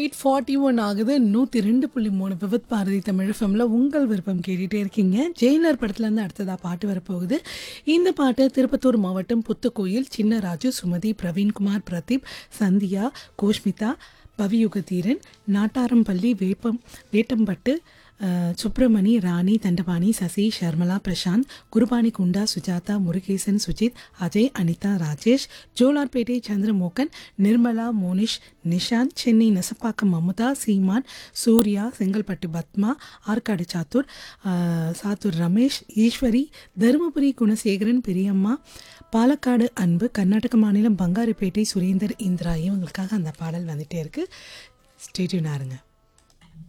eight forty one ஆகுது நூற்றி ரெண்டு புள்ளி மூணு விபத் பாரதி தமிழ் ஃபிலிமில் உங்கள் விருப்பம் கேட்டுகிட்டே இருக்கீங்க ஜெயிலர் படத்துலேருந்து அடுத்ததாக பாட்டு வரப்போகுது இந்த பாட்டு திருப்பத்தூர் மாவட்டம் புத்துக்கோயில் சின்னராஜு சுமதி பிரவீன்குமார் பிரதீப் சந்தியா கோஷ்மிதா பவியுகதீரன் நாட்டாரம்பள்ளி வேப்பம் வேட்டம்பட்டு அஹ், சுப்பிரமணி ராணி தண்டபாணி சசி ஷர்மலா பிரசாந்த் குருபானி குண்டா சுஜாதா முருகேசன் சுஜித் அஜய் அனிதா ராஜேஷ் ஜோலார்பேட்டை சந்திரமோகன் நிர்மலா மோனிஷ் நிஷாந்த் சென்னை நெசப்பாக்கம் மமுதா சீமான் சூர்யா செங்கல்பட்டு பத்மா ஆற்காடு சாத்தூர் அஹ், சாத்தூர் ரமேஷ் ஈஸ்வரி தருமபுரி குணசேகரன் பெரியம்மா பாலக்காடு அன்பு கர்நாடக மாநிலம் பங்காருப்பேட்டை சுரேந்தர் இந்திரா இவங்களுக்காக அந்த பாடல் வந்துட்டே இருக்கு ஸ்டேட்யூனாருங்க